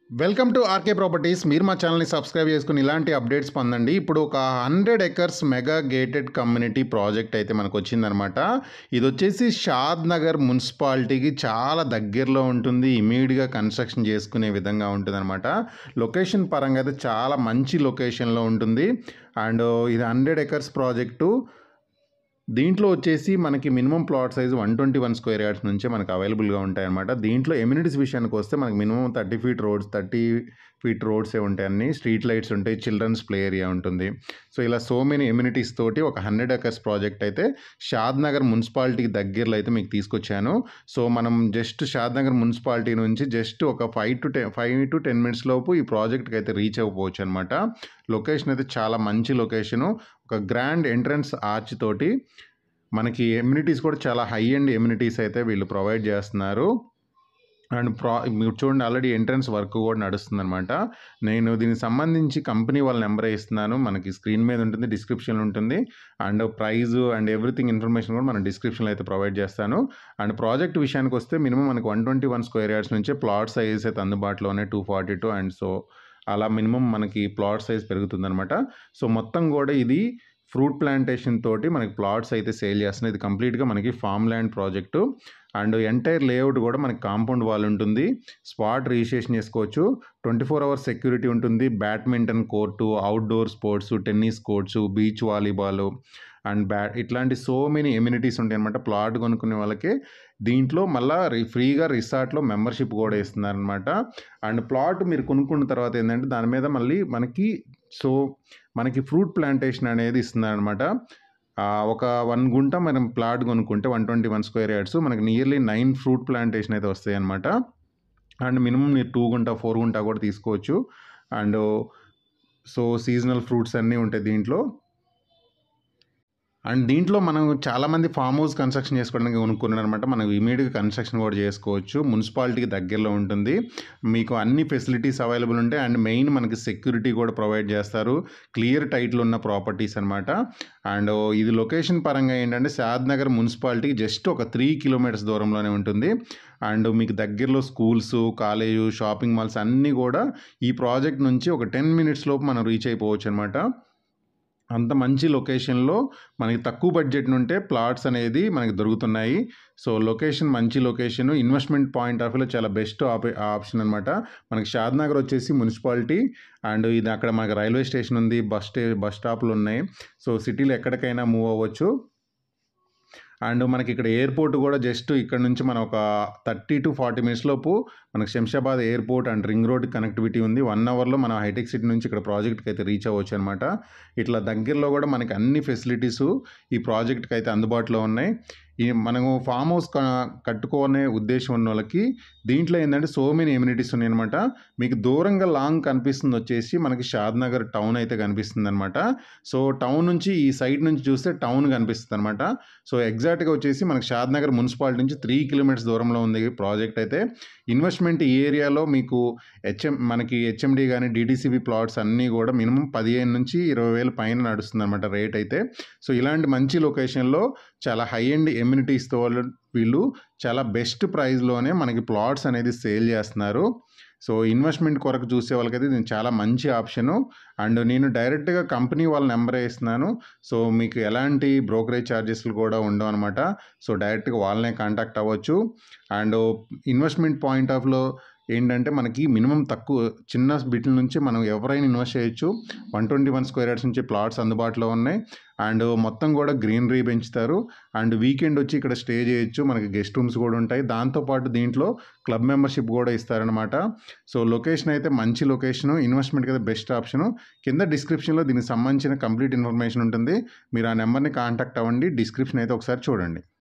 welcome to RK properties మీరు మా ఛానల్ని సబ్స్క్రైబ్ చేసుకుని ఇలాంటి అప్డేట్స్ పొందండి ఇప్పుడు ఒక hundred acres mega gated community project అయితే మనకు వచ్చిందనమాట ఇది వచ్చేసి షాద్ నగర్ మున్సిపాలిటీకి చాలా దగ్గరలో ఉంటుంది ఇమీడియట్గా కన్స్ట్రక్షన్ చేసుకునే విధంగా ఉంటుంది అనమాట లొకేషన్ పరంగా అయితే చాలా మంచి లొకేషన్లో ఉంటుంది అండ్ ఇది హండ్రెడ్ ఎకర్స్ ప్రాజెక్టు దీంట్లో వచ్చేసి మనకి minimum plot size one twenty one square yards నుంచే మనకు అవైలబుల్గా ఉంటాయి అనమాట దీంట్లో ఎమ్యూనిటీస్ విషయానికి వస్తే మనకి minimum thirty feet roads thirty feet రోడ్సే ఉంటాయి అన్ని స్ట్రీట్ లైట్స్ ఉంటాయి చిల్డ్రన్స్ ప్లే ఏరియా ఉంటుంది సో ఇలా సో మెనీ ఎమ్యూనిటీస్ తోటి ఒక హండ్రెడ్ ఎకర్స్ ప్రాజెక్ట్ అయితే షాద్ నగర్ మున్సిపాలిటీకి దగ్గరలో అయితే మీకు తీసుకొచ్చాను సో మనం జస్ట్ షాద్ నగర్ మున్సిపాలిటీ నుంచి జస్ట్ ఒక five to ten five to ten minutes లోపు ఈ ప్రాజెక్ట్కి అయితే రీచ్ అవ్వవచ్చు అనమాట లొకేషన్ అయితే చాలా మంచి లొకేషను ఒక గ్రాండ్ ఎంట్రన్స్ ఆర్చ్ తోటి మనకి ఎమ్యూనిటీస్ కూడా చాలా హై అండ్ ఎమ్యూనిటీస్ అయితే వీళ్ళు ప్రొవైడ్ చేస్తున్నారు అండ్ ప్రా మీరు చూడండి ఆల్రెడీ ఎంట్రన్స్ వర్క్ కూడా నడుస్తుంది అనమాట నేను దీనికి సంబంధించి కంపెనీ వాళ్ళ నెంబర్ ఇస్తున్నాను మనకి స్క్రీన్ మీద ఉంటుంది డిస్క్రిప్షన్ ఉంటుంది and price and everything information కూడా మనం డిస్క్రిప్షన్లో అయితే ప్రొవైడ్ చేస్తాను అండ్ ప్రాజెక్ట్ విషయానికి వస్తే మినిమం మనకి one twenty one square yards నుంచే ప్లాట్ సైజెస్ అయితే అందుబాటులో ఉన్నాయి two forty two and so అలా మినిమం మనకి ప్లాట్ సైజ్ పెరుగుతుందనమాట సో మొత్తం కూడా ఇది ఫ్రూట్ ప్లాంటేషన్ తోటి మనకి ప్లాట్స్ అయితే సేల్ చేస్తున్నాయి ఇది కంప్లీట్గా మనకి farm land project and entire layout కూడా మనకి కాంపౌండ్ వాల్ ఉంటుంది స్పాట్ రిజిస్ట్రేషన్ చేసుకోవచ్చు ట్వంటీ ఫోర్ అవర్స్ సెక్యూరిటీ ఉంటుంది badminton court outdoor sports tennis courts beach volleyball and బ్యా ఇట్లాంటి సో మెనీ ఎమ్యూనిటీస్ ఉంటాయి అనమాట ప్లాట్ కొనుక్కునే వాళ్ళకి దీంట్లో మళ్ళీ రి ఫ్రీగా రిసార్ట్లో మెంబర్షిప్ కూడా ఇస్తున్నారనమాట అండ్ ప్లాట్ మీరు కొనుక్కున్న తర్వాత ఏంటంటే దాని మీద మళ్ళీ మనకి సో మనకి ఫ్రూట్ ప్లాంటేషన్ అనేది ఇస్తున్నారనమాట ఒక వన్ గుంట మనం ప్లాట్ కొనుక్కుంటే one twenty one square yards మనకి నియర్లీ నైన్ ఫ్రూట్ ప్లాంటేషన్ అయితే వస్తాయి అనమాట అండ్ మినిమం మీరు టూ గుంట ఫోర్ గుంట కూడా తీసుకోవచ్చు అండ్ సో సీజనల్ ఫ్రూట్స్ అన్నీ ఉంటాయి దీంట్లో అండ్ దీంట్లో మనం చాలామంది ఫామ్ హౌస్ కన్స్ట్రక్షన్ చేసుకోవడానికి కొనుక్కున్నారు అనమాట మనం ఇమీడియట్గా కన్స్ట్రక్షన్ కూడా చేసుకోవచ్చు మున్సిపాలిటీకి దగ్గరలో ఉంటుంది మీకు అన్ని ఫెసిలిటీస్ అవైలబుల్ ఉంటాయి అండ్ మెయిన్ మనకి సెక్యూరిటీ కూడా ప్రొవైడ్ చేస్తారు క్లియర్ టైటిల్ ఉన్న ప్రాపర్టీస్ అనమాట అండ్ ఇది లొకేషన్ పరంగా ఏంటంటే షాద్ నగర్ మున్సిపాలిటీకి జస్ట్ ఒక త్రీ కిలోమీటర్స్ దూరంలోనే ఉంటుంది అండ్ మీకు దగ్గరలో స్కూల్స్ కాలేజు షాపింగ్ మాల్స్ అన్నీ కూడా ఈ ప్రాజెక్ట్ నుంచి ఒక టెన్ మినిట్స్ లోపు మనం రీచ్ అయిపోవచ్చు అనమాట అంత మంచి లొకేషన్లో మనకి తక్కువ బడ్జెట్ నుంటే ప్లాట్స్ అనేది మనకి దొరుకుతున్నాయి సో లొకేషన్ మంచి లొకేషన్ ఇన్వెస్ట్మెంట్ పాయింట్ ఆఫ్ వ్యూలో చాలా బెస్ట్ ఆప్ ఆప్షన్ అనమాట మనకి షాద్నగర్ వచ్చేసి మున్సిపాలిటీ అండ్ ఇది అక్కడ మనకి రైల్వే స్టేషన్ ఉంది బస్ స్టే బస్ స్టాప్లు ఉన్నాయి సో సిటీలో ఎక్కడికైనా మూవ్ అవ్వచ్చు అండ్ మనకి ఇక్కడ ఎయిర్పోర్ట్ కూడా జస్ట్ ఇక్కడ నుంచి మనం ఒక థర్టీ టు ఫార్టీ మినిట్స్ లోపు మనకి Shamshabad airport and ring road connectivity ఉంది వన్ అవర్లో మనం హైటెక్ సిటీ నుంచి ఇక్కడ ప్రాజెక్ట్కి అయితే రీచ్ అవ్వచ్చు అనమాట ఇట్లా దగ్గరలో కూడా మనకి అన్ని ఫెసిలిటీస్ ఈ ప్రాజెక్ట్కి అయితే అందుబాటులో ఉన్నాయి ఈ మనము ఫామ్ హౌస్ కట్టుకునే ఉద్దేశం ఉన్న వాళ్ళకి దీంట్లో ఏంటంటే సో మెనీ ఎమ్యూనిటీస్ ఉన్నాయి అనమాట మీకు దూరంగా లాంగ్ కనిపిస్తుంది వచ్చేసి మనకి షాద్ నగర్ టౌన్ అయితే కనిపిస్తుంది అనమాట సో టౌన్ నుంచి ఈ సైడ్ నుంచి చూస్తే టౌన్ కనిపిస్తుంది అనమాట సో ఎగ్జాక్ట్గా వచ్చేసి మనకి షాద్ నగర్ మున్సిపాలిటీ నుంచి త్రీ కిలోమీటర్స్ దూరంలో ఉంది ప్రాజెక్ట్ అయితే ఇన్వెస్ట్మెంట్ ఈ ఏరియాలో మీకు హెచ్ఎం మనకి హెచ్ఎండి కానీ డీడీసీబీ ప్లాట్స్ అన్నీ కూడా మినిమం పదిహేను నుంచి ఇరవై వేల పైన నడుస్తుంది అనమాట రేట్ అయితే సో ఇలాంటి మంచి లొకేషన్లో చాలా హై అండ్ ఎమ్యూనిటీస్తో వీళ్ళు చాలా బెస్ట్ ప్రైస్లోనే మనకి ప్లాట్స్ అనేది సేల్ చేస్తున్నారు సో ఇన్వెస్ట్మెంట్ కొరకు చూసే వాళ్ళకైతే ఇది చాలా మంచి ఆప్షను అండ్ నేను డైరెక్ట్గా కంపెనీ వాళ్ళ నెంబర్ ఇస్తున్నాను సో మీకు ఎలాంటి బ్రోకరేజ్ ఛార్జెస్లు కూడా ఉండవు అనమాట సో డైరెక్ట్గా వాళ్ళనే కాంటాక్ట్ అవ్వచ్చు అండ్ ఇన్వెస్ట్మెంట్ పాయింట్ ఆఫ్లో ఏంటంటే మనకి మినిమం తక్కువ చిన్న బిట్ల నుంచి మనం ఎవరైనా ఇన్వెస్ట్ చేయొచ్చు one twenty one square yards నుంచి ప్లాట్స్ అందుబాటులో ఉన్నాయి అండ్ మొత్తం కూడా గ్రీనరీ పెంచుతారు అండ్ వీకెండ్ వచ్చి ఇక్కడ స్టే చేయొచ్చు మనకి గెస్ట్ రూమ్స్ కూడా ఉంటాయి దాంతోపాటు దీంట్లో క్లబ్ మెంబర్షిప్ కూడా ఇస్తారనమాట సో లొకేషన్ అయితే మంచి లొకేషన్ ఇన్వెస్ట్మెంట్కి అయితే బెస్ట్ ఆప్షన్ కింద డిస్క్రిప్షన్లో దీనికి సంబంధించిన కంప్లీట్ ఇన్ఫర్మేషన్ ఉంటుంది మీరు ఆ నెంబర్ని కాంటాక్ట్ అవ్వండి డిస్క్రిప్షన్ అయితే ఒకసారి చూడండి